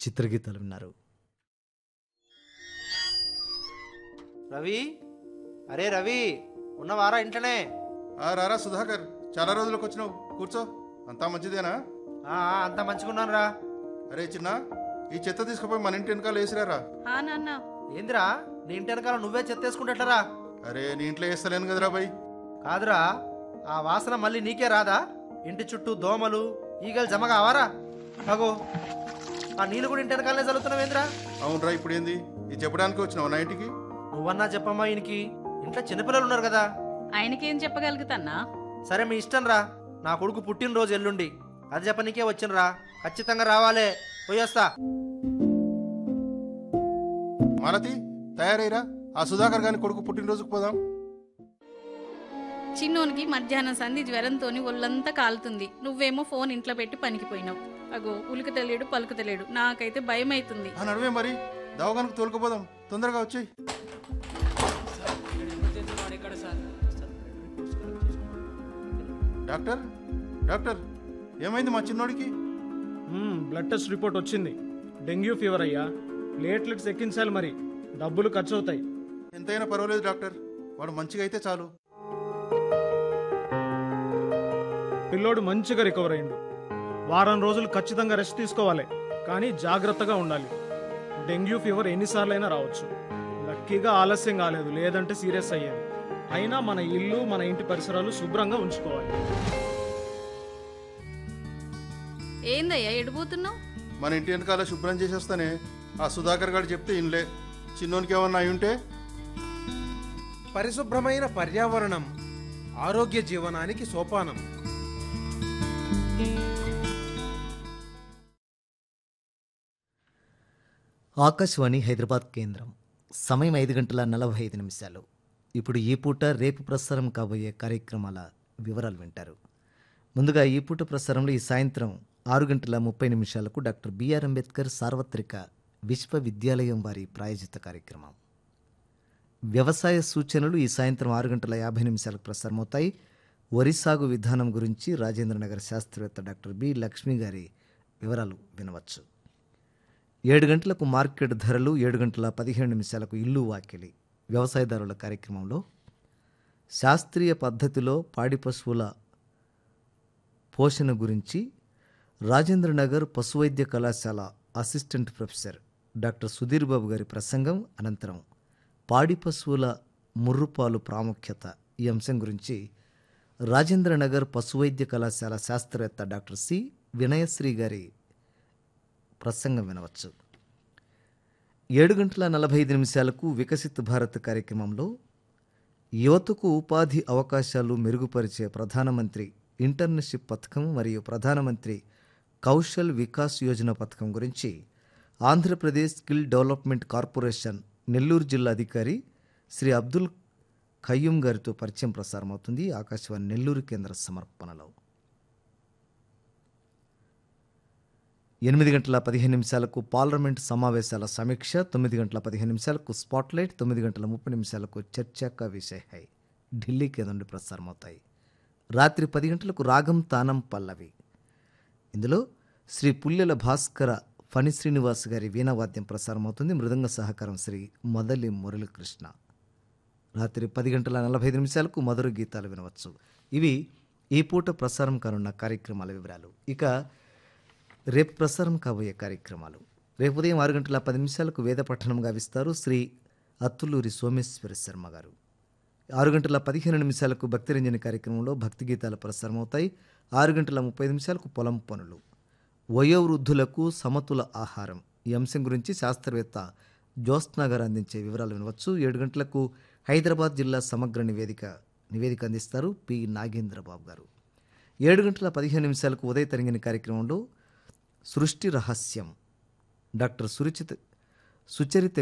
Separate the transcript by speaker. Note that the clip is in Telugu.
Speaker 1: చిత్రగీతాలు విన్నారు
Speaker 2: రవి అరే రవి ఉన్నవారా ఇంట్లోనే
Speaker 3: ఆ రారా సుధాకర్ చాలా రోజులకు వచ్చినావు కూర్చో అంతా మంచిదేనా
Speaker 2: ఆ, ఆ, అంతా మంచిగున్నాను రా
Speaker 3: అరే చిన్న ఈ చెత్త తీసుకుపోయి మన ఇంటి వెనకాల వేసిరారా
Speaker 4: ఆ నాన్న
Speaker 2: ఏందిరా నీ ఇంటి వెనకాల నువ్వే చెత్తేసుకుంటట్లరా
Speaker 3: అరే నీ ఇంట్లో వేస్తలేను కదరా బై
Speaker 2: కాదురా ఆ వాసన మళ్ళీ నీకే రాదా ఇంటి చుట్టూ దోమలు ఈగలు జమ కావారా అగో ఆ నీళ్ళు కూడా ఇంటి వెనకాలనే చల్లుతున్నావేంద్రా
Speaker 3: అవునరా ఇప్పుడు ఏంది ఇది చెప్పడానికి వచ్చినావు నా ఇంటికి
Speaker 2: నువ్వన్నా చెప్పమ్మా ఈయనకి ఇంట్లో చిన్నపిల్లలు ఉన్నారు కదా
Speaker 4: ఆయనకేం చెప్పగలుగుతాన్నా
Speaker 2: సరే మీ ఇష్టం రా నా కొడుకు పుట్టినరోజు ఎల్లుండి అది చెప్పనీకే వచ్చినరా ఖచ్చితంగా రావాలే పోయొస్తా
Speaker 3: మాలతి తయారైరా ఆ సుధాకర్ గాని కొడుకు పుట్టినరోజుకు పోదాం
Speaker 4: చిన్నోనికి మధ్యాహ్నం సంధి జ్వరంతోని ఒళ్ళంతా కాలుతుంది నువ్వేమో ఫోన్ ఇంట్లో పెట్టి పనికిపోయినావు అగో ఉలికి తెలియడు పలుకు తెలియడు నాకైతే భయం అవుతుంది
Speaker 3: ఆ నడువే మరి దవాఖానకు తోలుకుపోదాం తొందరగా వచ్చేయి డాక్టర్ డాక్టర్ ఏమైంది మా చిన్నోడికి
Speaker 5: మ్మ్, బ్లడ్ టెస్ట్ రిపోర్ట్ వచ్చింది డెంగ్యూ ఫీవర్ అయ్యా ప్లేట్లెట్స్ ఎక్కించాలి మరి డబ్బులు ఖర్చు అవుతాయి
Speaker 3: ఎంతైనా పర్వాలేదు డాక్టర్ వాడు మంచిగా అయితే చాలు
Speaker 5: పిల్లోడు మంచిగా రికవర్ అయిండు వారం రోజులు ఖచ్చితంగా రెస్ట్ తీసుకోవాలి కానీ జాగ్రత్తగా ఉండాలి డెంగ్యూ ఫీవర్ ఎన్నిసార్లైనా రావచ్చు లక్కీగా ఆలస్యం కాలేదు లేదంటే సీరియస్ అయ్యేది అయినా మన ఇల్లు మన ఇంటి పరిసరాలు శుభ్రంగా ఉంచుకోవాలి
Speaker 4: ఏందయ్యా ఎడిపోతున్నావు
Speaker 3: మన ఇంటి వెనకాల శుభ్రం చేసేస్తానే ఆ సుధాకర్ గారు చెప్తే ఇన్లే చిన్నోనికి ఏమన్నా అయి ఉంటే
Speaker 6: పరిశుభ్రమైన పర్యావరణం ఆరోగ్య జీవనానికి సోపానం
Speaker 1: ఆకాశవాణి హైదరాబాద్ కేంద్రం సమయం ఐదు గంటల నలభై ఐదు నిమిషాలు ఇప్పుడు ఈ పూట రేపు ప్రసారం కాబోయే కార్యక్రమాల వివరాలు వింటారు ముందుగా ఈ పూట ప్రసారంలో ఈ సాయంత్రం ఆరు గంటల ముప్పై నిమిషాలకు డాక్టర్ బిఆర్ అంబేద్కర్ సార్వత్రిక విశ్వవిద్యాలయం వారి ప్రాయోజిత కార్యక్రమం వ్యవసాయ సూచనలు ఈ సాయంత్రం ఆరు గంటల యాభై నిమిషాలకు ప్రసారమవుతాయి వరి సాగు విధానం గురించి రాజేంద్రనగర్ శాస్త్రవేత్త డాక్టర్ బి లక్ష్మి గారి వివరాలు వినవచ్చు ఏడు గంటలకు మార్కెట్ ధరలు ఏడు గంటల పదిహేడు నిమిషాలకు ఇల్లు వాకిలి వ్యవసాయదారుల కార్యక్రమంలో శాస్త్రీయ పద్ధతిలో పాడి పశువుల పోషణ గురించి రాజేంద్రనగర్ పశువైద్య కళాశాల assistant professor doctor Sudheer Babu గారి ప్రసంగం అనంతరం పాడి పశువుల ముర్రుపాలు ప్రాముఖ్యత ఈ అంశం గురించి రాజేంద్రనగర్ పశువైద్య కళాశాల శాస్త్రవేత్త డాక్టర్ సి వినయశ్రీ గారి ప్రసంగం వినవచ్చు ఏడు గంటల నలభై ఐదు నిమిషాలకు వికసిత్ భారత్ కార్యక్రమంలో యువతకు ఉపాధి అవకాశాలు మెరుగుపరిచే ప్రధానమంత్రి ఇంటర్న్షిప్ పథకం మరియు ప్రధానమంత్రి కౌశల్ వికాస్ యోజన పథకం గురించి Andhra Pradesh skill development corporation Nellore జిల్లా అధికారి శ్రీ అబ్దుల్ ఖయ్యూమ్ గారితో పరిచయం ప్రసారమవుతుంది ఆకాశవాణి నెల్లూరు కేంద్ర సమర్పణలో ఎనిమిది గంటల పదిహేను నిమిషాలకు పార్లమెంట్ సమావేశాల సమీక్ష తొమ్మిది గంటల పదిహేను నిమిషాలకు స్పాట్లైట్ తొమ్మిది గంటల ముప్పై నిమిషాలకు చర్చా కా విషయ హై ఢిల్లీ కేంద్రం ప్రసారమవుతాయి రాత్రి పది గంటలకు రాగం తానం పల్లవి ఇందులో శ్రీ పుల్లెల భాస్కర ఫణి శ్రీనివాస్ గారి వీణావాద్యం ప్రసారమవుతుంది మృదంగ సహకారం శ్రీ మొదలి మురళీకృష్ణ రాత్రి పది గంటల నలభై ఐదు నిమిషాలకు మధుర గీతాలు వినవచ్చు ఇవి ఈ పూట ప్రసారం కానున్న కార్యక్రమాల వివరాలు ఇక రేపు ప్రసారం కాబోయే కార్యక్రమాలు రేపు ఉదయం ఆరు గంటల పది నిమిషాలకు వేద పఠనం గావిస్తారు శ్రీ అత్తులూరి సోమేశ్వర శర్మ గారు ఆరు గంటల పదిహేను నిమిషాలకు భక్తిరంజని కార్యక్రమంలో భక్తి గీతాలు ప్రసారమవుతాయి ఆరు గంటల ముప్పై నిమిషాలకు పొలం పనులు వయోవృద్ధులకు సమతుల ఆహారం ఈ అంశం గురించి శాస్త్రవేత్త జ్యోత్స్నా గారు అందించే వివరాలు వినవచ్చు ఏడు గంటలకు హైదరాబాద్ జిల్లా సమగ్ర నివేదిక నివేదిక అందిస్తారు పి నాగేంద్రబాబు గారు ఏడు గంటల పదిహేను నిమిషాలకు ఉదయ తరంగిణి కార్యక్రమంలో సృష్టి రహస్యం డాక్టర్ సురుచిత సుచరిత